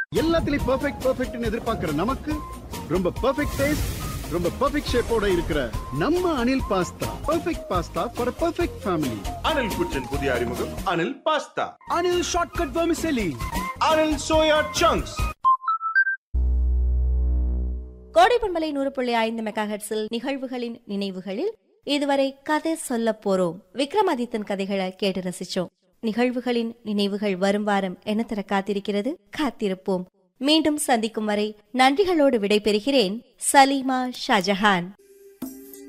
எல்லாத்துலயும் பெர்ஃபெக்ட் பெர்ஃபெக்ட்னு எதிர்பார்க்கிற நமக்கு ரொம்ப பெர்ஃபெக்ட் டேஸ்ட் ரொம்ப பெர்ஃபெக்ட் ஷேப்போட இருக்கிற நம்ம Anil pasta perfect pasta for perfect family Anil kitchen புதிய அறிமுகம் Anil pasta Anil Shortcut Vermicelli. Anil soya chunks கோடைப்பண்பலை நூறு புள்ளி ஐந்து மெகாஹெட்ஸில் நிகழ்வுகளின் நினைவுகளில் இதுவரை கதை சொல்ல போறோம் விக்ரமாதித்தன் கதைகளை கேட்டு ரசிச்சோம் நிகழ்வுகளின் நினைவுகள் வரும் வாரம் என்ன தர காத்திருக்கிறது காத்திருப்போம் மீண்டும் சந்திக்கும் வரை நன்றிகளோடு விடைபெறுகிறேன் சலீமா ஷாஜஹான்